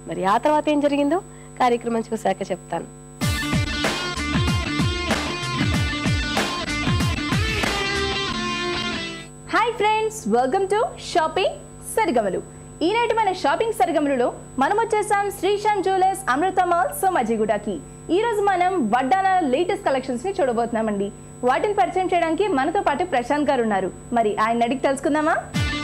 మరి ఆ తర్వాత ఏం జరిగిందో కార్యక్రమం చూశాక చెప్తాను hi friends welcome to shopping సరిగమలు ఈనాటి మన షాపింగ్ సరిగమలలో మనం వచ్చేసాం శ్రీశాంత్ జ్యువెలర్స్ అమృత మాల్ సోమాజిగూడకి ఈ రోజు మనం వడ్డాన లేటెస్ట్ కలెక్షన్స్ ని చూడబోతున్నామండి వాటిని పరిచయం చేయడానికి మనతో పాటు ప్రశాంత్ గారు ఉన్నారు మరి ఆయన అడిగి తెలుసుకుందామా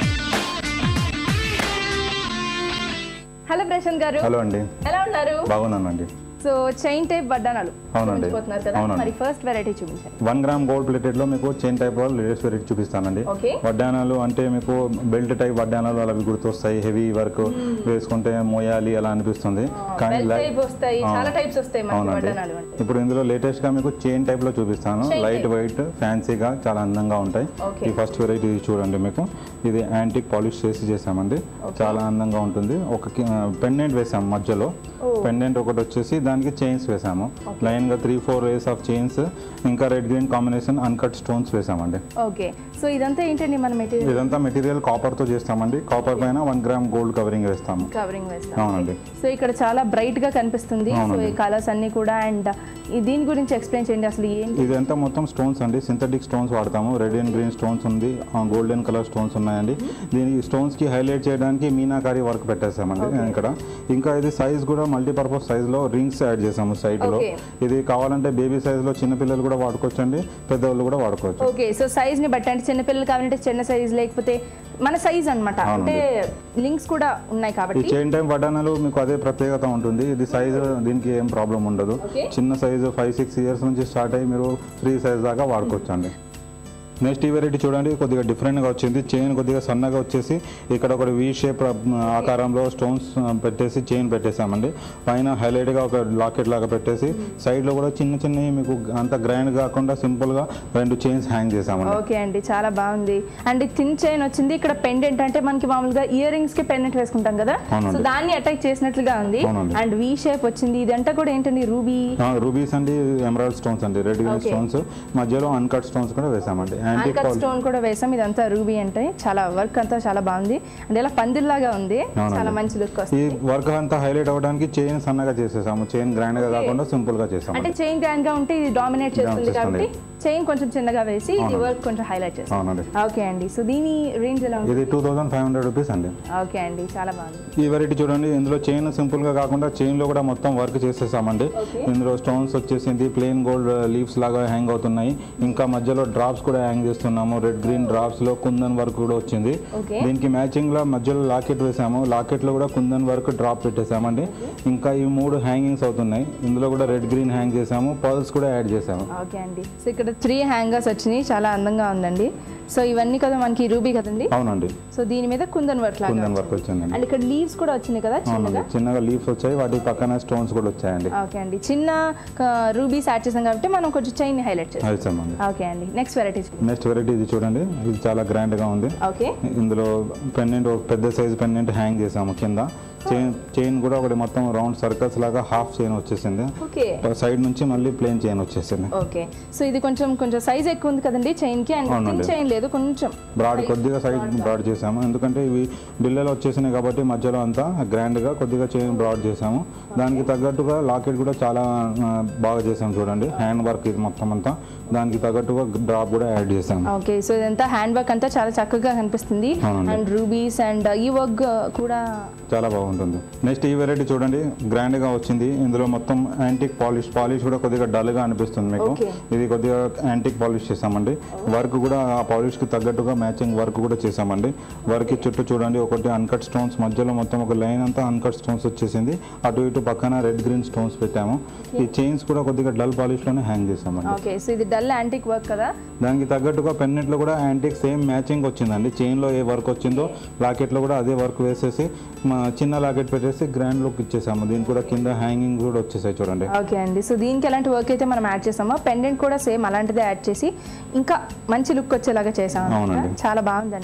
హలో ప్రశాంత్ గారు హలో అండి ఎలా ఉన్నారు బాగున్నానండి సో చైన్ టైప్ వడ్డానాలు అవునండి. చూపించబోతున్నారు కదా అవునండి. మరి ఫస్ట్ వెరైటీ చూపించండి వన్ గ్రామ్ గోల్డ్ ప్లేటెడ్ లో మీకు చైన్ టైప్ లో లేటెస్ట్ వెరైటీ చూపిస్తానండి Okay. వడ్డానాలు అంటే మీకు బెల్ట్ టైప్ వడ్డానాలు అలా గుర్తొస్తాయి హెవీ వర్క్ వేసుకుంటే మోయాలి అలా అనిపిస్తుంది belt లై- type వస్తాయి, ఆ, చాలా types వస్తాయి మనకి అవునండి. వడ్డానాలు అంటే. ఇప్పుడు ఇందులో లేటెస్ట్ గా మీకు చైన్ టైప్ లో చూపిస్తాను Chain లైట్ type. వైట్ ఫ్యాన్సీగా చాలా అందంగా ఉంటాయి Okay. ఈ ఫస్ట్ వెరైటీ చూడండి మీకు ఇది యాంటిక్ పాలిష్ చేసి చేసామండి చాలా అందంగా ఉంటుంది ఒక పెండెంట్ వేసాము మధ్యలో Oh. పెండెంట్ ఒకటి వచ్చేసి దానికి చైన్స్ వేసాము లైన్ గా three four ways of chains ఇంకా red green combination uncut stones వేసామండి ఓకే సో ఇదంతా ఏంటండి మన మెటీరియల్ ఇదంతా మెటీరియల్ కాపర్ తో చేస్తామండి కాపర్ పైన వన్ గ్రామ్ గోల్డ్ కవరింగ్ వేస్తాము కవరింగ్ వేస్తాం అవునండి సో ఇక్కడ చాలా బ్రైట్ గా కనిపిస్తుంది సో అవునండి. ఈ కలర్స్ అన్ని కూడా అండ్ దీని గురించి ఎక్స్ప్లెయిన్ చేయండి అసలు ఏంటి ఇదంతా మొత్తం స్టోన్స్ అండి సింథటిక్ స్టోన్స్ వాడతాము రెడ్ అండ్ గ్రీన్ స్టోన్స్ ఉంది గోల్డెన్ కలర్ స్టోన్స్ ఉన్నాయండి దీని స్టోన్స్ కి హైలైట్ చేయడానికి మీనాకారి వర్క్ పెట్టేసామండి ఇక్కడ ఇంకా ఇది సైజ్ కూడా మల్టీపర్పస్ సైజ్ లో రింగ్స్ యాడ్ చేసాము సైడ్ లో Okay. ఇది కావాలంటే బేబీ సైజ్ లో చిన్న పిల్లలు కూడా వాడుకోవచ్చు అండి పెద్దవాళ్ళు కూడా వాడుకోవచ్చు ఓకే సో సైజ్ ని బట్టి అంటే చిన్నపిల్లలు కావాలంటే చిన్న సైజ్ లేకపోతే మన సైజ్ అన్నమాట అంటే లింక్స్ కూడా ఉన్నాయి ఈ కాబట్టి చైన్ టైం వడ్డానాలు మీకు అదే ప్రత్యేకత ఉంటుంది ఇది సైజ్ దీనికి ఏం ప్రాబ్లం ఉండదు Okay. చిన్న సైజు ఫైవ్ సిక్స్ ఇయర్స్ నుంచి స్టార్ట్ అయ్యి మీరు ఫ్రీ సైజ్ దాకా వాడుకోవచ్చు అండి నెక్స్ట్ ఈ వెరైటీ చూడండి కొద్దిగా డిఫరెంట్గా వచ్చింది చైన్ కొద్దిగా సన్నగా వచ్చేసి ఇక్కడ ఒక వి షేప్ ఆకారంలో స్టోన్స్ పెట్టేసి చైన్ పెట్టేసామండి పైన హైలైట్గా ఒక లాకెట్ లాగా పెట్టేసి సైడ్లో కూడా చిన్న చిన్నవి మీకు అంత గ్రాండ్ కాకుండా సింపుల్గా రెండు చైన్స్ హ్యాంగ్ చేసామండి ఓకే అండి చాలా బాగుంది అండ్ థిన్ చైన్ వచ్చింది ఇక్కడ పెండెంట్ అంటే మనకి మామూలుగా ఇయర్ రింగ్స్ కి పెండెంట్ వేసుకుంటాం కదా అవునండి. సో దాన్ని అటాక్ చేసినట్లుగా ఉంది అవునండి. అండ్ వి షేప్ వచ్చింది ఇదంతా కూడా ఏంటండి రూబీ రూబీస్ అండి ఎమరాల్డ్ స్టోన్స్ అండి రెడ్ గ్రీన్ Okay. స్టోన్స్ మధ్యలో అన్కట్ స్టోన్స్ కూడా వేసామండి యాంటిక్ అన్కట్ స్టోన్ కూడా వేసాం ఇదంతా రూబీ అంటే చాలా వర్క్ అంతా చాలా బాగుంది అండ్ ఇలా పందిర్లాగా ఉంది అవునండి. చాలా మంచి లుక్ ఈ వస్తుంది వర్క్ అంతా హైలైట్ అవ్వడానికి చైన్ సన్నగా చేసేసాము చైన్ గ్రాండ్ గా కాకుండా సింపుల్ గా చేసాము అంటే చైన్ గ్రాండ్ గా ఉంటే ఇది డామినేట్ చేస్తుంది చేస్తుంది. కాబట్టి చైన్ కొంచెం చిన్నగా వేసి ఇది అవునండి. వర్క్ కొంచెం హైలైట్ చేస్తాం అవునండి ఓకే అండి సో దీని రేంజ్ ఎలా ఉంటుంది ఇది two thousand five hundred rupees అండి ఓకే అండి చాలా బాగుంది ఈ వెరైటీ చూడండి ఇందులో చైన్ సింపుల్ గా కాకుండా చైన్ లో కూడా మొత్తం వర్క్ చేసేసామండి Okay. ఇందులో స్టోన్స్ వచ్చేసింది ప్లెయిన్ గోల్డ్ లీవ్స్ లాగా హ్యాంగ్ అవుతున్నాయి ఇంకా మధ్యలో డ్రాప్స్ కూడా హ్యాంగ్ చేస్తున్నాము రెడ్ గ్రీన్ డ్రాప్స్ లో కుందన్ వర్క్ కూడా వచ్చింది Okay. దీనికి మ్యాచింగ్ లో మధ్యలో లాకెట్ వేసాము లాకెట్ లో కూడా కుందన్ వర్క్ డ్రాప్ పెట్టేసామండి ఇంకా ఈ మూడు హ్యాంగింగ్స్ అవుతున్నాయి ఇందులో కూడా రెడ్ గ్రీన్ హ్యాంగ్ చేసాము పర్ల్స్ కూడా యాడ్ చేసాము ఓకే అండి సో ఇక్కడ త్రీ హ్యాంగర్స్ వచ్చినాయి చాలా అందంగా ఉందండి సో ఇవన్నీ కదా మనకి రూబీ కదండి అవునండి సో దీని మీద కుందన్ వర్క్ లాగా కుందన్ వర్క్ వచ్చింది. వచ్చిందండి అండ్ ఇక్కడ లీవ్స్ కూడా వచ్చినాయి కదా అవునండి చిన్నగా చిన్నగా లీవ్స్ వచ్చాయి వాటి పక్కన స్టోన్స్ కూడా వచ్చాయండి ఓకే అండి చిన్న రూబీస్ యాడ్ చేసాం కాబట్టి మనం కొంచెం చైన్ హైలైట్ చేస్తాం వేసామండి ఓకే అండి నెక్స్ట్ వెరైటీ నెక్స్ట్ వెరైటీ ఇది చూడండి ఇది చాలా గ్రాండ్ గా ఉంది ఓకే ఇందులో పెండెంట్ ఒక పెద్ద సైజ్ పెండెంట్ హ్యాంగ్ చేసాము కింద చైన్ చైన్ కూడా ఒకటి మొత్తం రౌండ్ సర్కిల్స్ లాగా హాఫ్ చైన్ వచ్చేసింది ఓకే సైడ్ నుంచి మళ్ళీ ప్లేన్ చైన్ వచ్చేసింది ఓకే సో ఇది కొంచెం కొంచెం సైజ్ ఎక్కువ ఉంది కదండి చైన్ కి అండ్ అవునండి. చైన్ లేదు కొంచెం బ్రాడ్ కొద్దిగా సైడ్ బ్రాడ్ చేసాము ఎందుకంటే ఇవి బిల్లలు వచ్చేసినాయి కాబట్టి మధ్యలో అంతా గ్రాండ్ గా కొద్దిగా చైన్ బ్రాడ్ చేసాము దానికి తగ్గట్టుగా లాకెట్ కూడా చాలా ఆ, బాగా చేసాము చూడండి హ్యాండ్ వర్క్ ఇది మొత్తం అంతా దానికి తగ్గట్టుగా డ్రాప్ కూడా యాడ్ చేసాము ఓకే సో ఇదంతా హ్యాండ్ వర్క్ అంతా చాలా చక్కగా కనిపిస్తుంది అవునండి. అండ్ రూబీస్ అండ్ ఈ వర్క్ కూడా చాలా బాగుంటుంది నెక్స్ట్ ఈ వెరైటీ చూడండి గ్రాండ్ గా వచ్చింది ఇందులో మొత్తం యాంటిక్ పాలిష్ పాలిష్ కూడా కొద్దిగా డల్ గా అనిపిస్తుంది మీకు Okay. ఇది కొద్దిగా యాంటిక్ పాలిష్ చేసామండి వర్క్ కూడా ఆ పాలిష్ కి తగ్గట్టుగా మ్యాచింగ్ వర్క్ కూడా చేసామండి వర్క్ చుట్టూ చూడండి ఒకటి అన్కట్ స్టోన్స్ మధ్యలో మొత్తం ఒక లైన్ అంతా అన్కట్ స్టోన్స్ వచ్చేసింది అటు ఇటు పక్కన రెడ్ గ్రీన్ స్టోన్స్ పెట్టాము ఈ చైన్స్ కూడా కొద్దిగా డల్ పాలిష్ లోనే హ్యాంగ్ చేసామండి ఓకే సో ఇది డల్ యాంటిక్ వర్క్ కదా దానికి తగ్గట్టుగా పెన్నెట్ లో కూడా యాంటిక్ సేమ్ మ్యాచింగ్ వచ్చిందండి చైన్ లో ఏ వర్క్ వచ్చిందో లాకెట్ లో కూడా అదే వర్క్ వేసేసి మా చిన్న లాకెట్ పెట్టేసి గ్రాండ్ లుక్ ఇచ్చేసాము దీనికి కూడా కింద హ్యాంగింగ్ కూడా వచ్చేసాయి చూడండి ఓకే అండి సో దీనికి ఎలాంటి వర్క్ అయితే మనం యాడ్ చేసామో పెండెంట్ కూడా సేమ్ అలాంటిదే యాడ్ చేసి ఇంకా మంచి లుక్ వచ్చేలాగా చేసాం అన్నమాట. అవునండి. చాలా బాగుందండి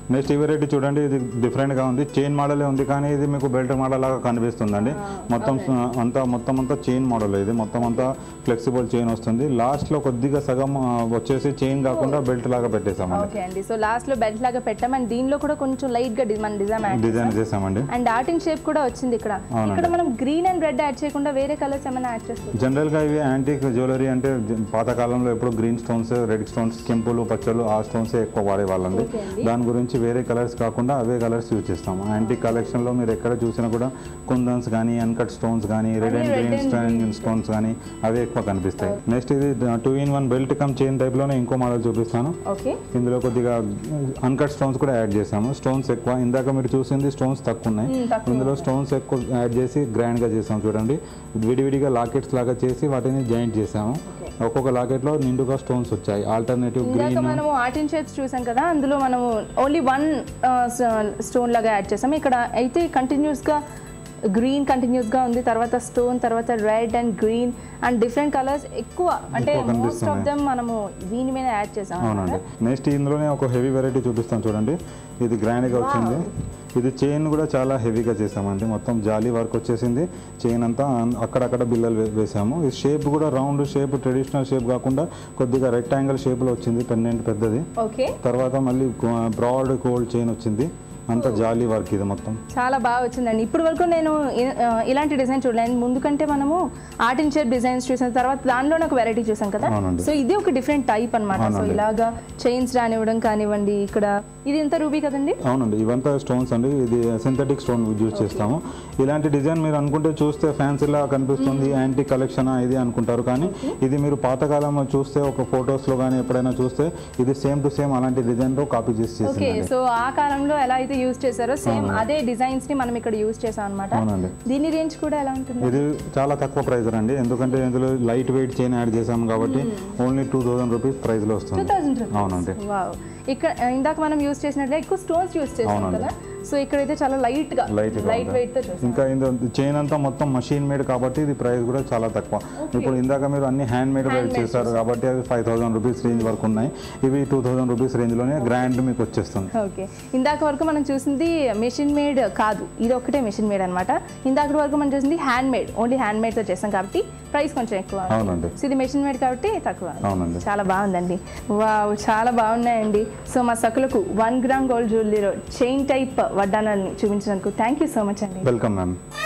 నెక్స్ట్ ఈ వెరైటీ చూడండి ఇది డిఫరెంట్ గా ఉంది చైన్ మోడలే ఉంది కానీ ఇది మీకు బెల్ట్ మోడల్ లాగా కనిపిస్తుందండి మొత్తం అంతా మొత్తం అంతా చైన్ మోడల్ ఇది మొత్తం అంతా ఫ్లెక్సిబుల్ చైన్ వస్తుంది లాస్ట్ లో కొద్దిగా సగం ఆ, వచ్చేసి చైన్ కాకుండా బెల్ట్ లాగా పెట్టేసామండి ఓకే అండి సో లాస్ట్ లో బెల్ట్ లాగా పెట్టాం అండ్ దీనిలో కూడా కొంచెం లైట్ గా డి- మన డిజైన్ యాడ్ డిజైన్ చేసామండి అండ్ ఆర్టింగ్ షేప్ కూడా వచ్చింది ఇక్కడ అవునండి. ఇక్కడ మనం గ్రీన్ అండ్ రెడ్ యాడ్ చేయకుండా వేరే కలర్స్ ఏమైనా యాడ్ చేస్తాం జనరల్ గా ఇవి యాంటిక్ జ్యువెలరీ అంటే జ- పాతకాలంలో ఎప్పుడు గ్రీన్ స్టోన్స్ రెడ్ స్టోన్స్ కెంపులు పచ్చలు ఆ స్టోన్స్ ఎక్కువ వాడేవాళ్ళండి Okay అండి. దాని గురించి వేరే కలర్స్ కాకుండా అవే కలర్స్ యూజ్ చేస్తాం యాంటిక్ కలెక్షన్ లో మీరు ఎక్కడ చూసినా కూడా కుందన్స్ కానీ అన్కట్ స్టోన్స్ కానీ red and red green and stone stones కానీ అవే ఎక్కువ కనిపిస్తాయి నెక్స్ట్ ఇది two in one belt come chain type లోనే ఇంకో మోడల్ చూపిస్తాను ఓకే ఇందులో కొద్దిగా అన్కట్ స్టోన్స్ కూడా యాడ్ చేసాము స్టోన్స్ ఎక్కువ ఇందాక మీరు చూసింది స్టోన్స్ తక్కువ ఉన్నాయి Hmm, తక్కువ ఇందులో స్టోన్స్ ఎక్కువ యాడ్ చేసి గ్రాండ్ గా చేసాం చూడండి విడివిడిగా లాకెట్స్ లాగా చేసి వాటిని జాయింట్ చేసాము ఒక్కొక్క లాకెట్ లో నిండుగా స్టోన్స్ వచ్చాయి ఆల్టర్నేటివ్ ఇందాక గ్రీన్ మనము ఆర్టిన్ షేప్స్ చూసాం కదా అందులో మనము ఓన్లీ వన్ స్టోన్ లాగా యాడ్ చేసాం ఇక్కడ అయితే కంటిన్యూస్ గా గ్రీన్ కంటిన్యూస్ గా ఉంది తర్వాత స్టోన్ తర్వాత red and green and different colours ఎక్కువ అంటే ఎక్కువ మోస్ట్ ఆఫ్ కనిపిస్తున్నాయి. దెమ్ మనము దీని మీద యాడ్ చేసాం అవునండి నెక్స్ట్ ఇందులోనే ఒక హెవీ వెరైటీ చూపిస్తాం చూడండి ఇది గ్రాండ్ గా వచ్చింది ఇది చైన్ కూడా చాలా హెవీగా చేసామండి మొత్తం జాలీ వర్క్ వచ్చేసింది చైన్ అంతా అన్- అక్కడక్కడ బిల్లలు వే- వేసాము ఈ షేప్ కూడా రౌండ్ షేప్ ట్రెడిషనల్ షేప్ కాకుండా కొద్దిగా రెక్టాంగిల్ షేప్ లో వచ్చింది పెండెంట్ పెద్దది ఓకే తర్వాత మళ్ళీ బ్రాడ్ గోల్డ్ చైన్ వచ్చింది అంత జాలీ వర్క్ ఇది మొత్తం చాలా బాగా వచ్చిందండి ఇప్పుడు వరకు నేను ఇ- ఆ, ఇలాంటి డిజైన్ చూడలేదు ముందు కంటే మనము ఆర్ట్ అండ్ షేప్ డిజైన్స్ చూసిన తర్వాత దానిలో నాకు వెరైటీ చూసాం కదా అవునండి. సో ఇది ఒక డిఫరెంట్ టైప్ అన్నమాట సో అవునండి. ఇలాగా చైన్స్ రానివ్వడం కానివ్వండి ఇక్కడ ఇది ఎంత రూబీ కదండి అవునండి ఇవంతా స్టోన్స్ అండి ఇది సింథటిక్ స్టోన్ యూజ్ చేస్తాము ఇలాంటి డిజైన్ మీరు అనుకుంటే చూస్తే ఫ్యాన్సీలా కనిపిస్తుంది యాంటీ కలెక్షన్ ఇది అనుకుంటారు కానీ ఇది మీరు పాతకాలంలో చూస్తే ఒక photos లో కానీ ఎప్పుడైనా చూస్తే ఇది సేమ్ టు సేమ్ అలాంటి design తో కాపీ చేసి ఓకే చేసిందండి సో ఆ కాలంలో ఎలా అయితే యూజ్ చేశారో సేమ్ అదే డిజైన్స్ ని మనం ఇక్కడ యూజ్ చేసాం అనమాట అవునండి దీని రేంజ్ కూడా ఎలా ఉంటుంది ఇది చాలా తక్కువ ప్రైస్ అండి ఎందుకంటే ఇందులో లైట్ వెయిట్ చైన్ యాడ్ చేసాము కాబట్టి only two thousand rupees price లో టూ వస్తుంది థౌసండ్ అవునండి వావ్ ఇక్కడ ఇందాక మనం యూజ్ చేసినట్లే ఎక్కువ స్టోన్స్ యూజ్ చేసాం అవునండి. కదా సో ఇక్కడైతే చాలా లైట్ గా లైట్ లైట్ వెయిట్ తో చూసాం ఇంకా చైన్ అంతా మొత్తం మషిన్ మేడ్ కాబట్టి ఇది ప్రైస్ కూడా చాలా తక్కువ ఇప్పుడు ఇందాక మీరు అన్ని హ్యాండ్ మేడ్ వెయిట్ చేస్తారు కాబట్టి అవి ఫైవ్ థౌసండ్ రూపీస్ రేంజ్ వరకు ఉన్నాయి ఇవి టూ థౌసండ్ రూపీస్ రేంజ్ లోనే గ్రాండ్ మీకు వచ్చేస్తుంది ఓకే ఇందాక వరకు మనం చూసింది మెషిన్ మేడ్ కాదు ఇది ఒకటే మెషిన్ మేడ్ అనమాట ఇందాక వరకు మనం చూసింది hand made only hand made తో చేస్తాం కాబట్టి ప్రైస్ కొంచెం ఎక్కువ అవునండి సో ఇది మెషిన్ మేడ్ కాబట్టి తక్కువ అవునండి చాలా బాగుందండి వావ్ చాలా బాగున్నాయండి సో మా సకులకు వన్ గ్రామ్ గోల్డ్ జ్యువెలరీలో చైన్ టైప్ వడ్డానాన్ని చూపించినందుకు థ్యాంక్ యూ సో మచ్ అండి వెల్కమ్ మ్యామ్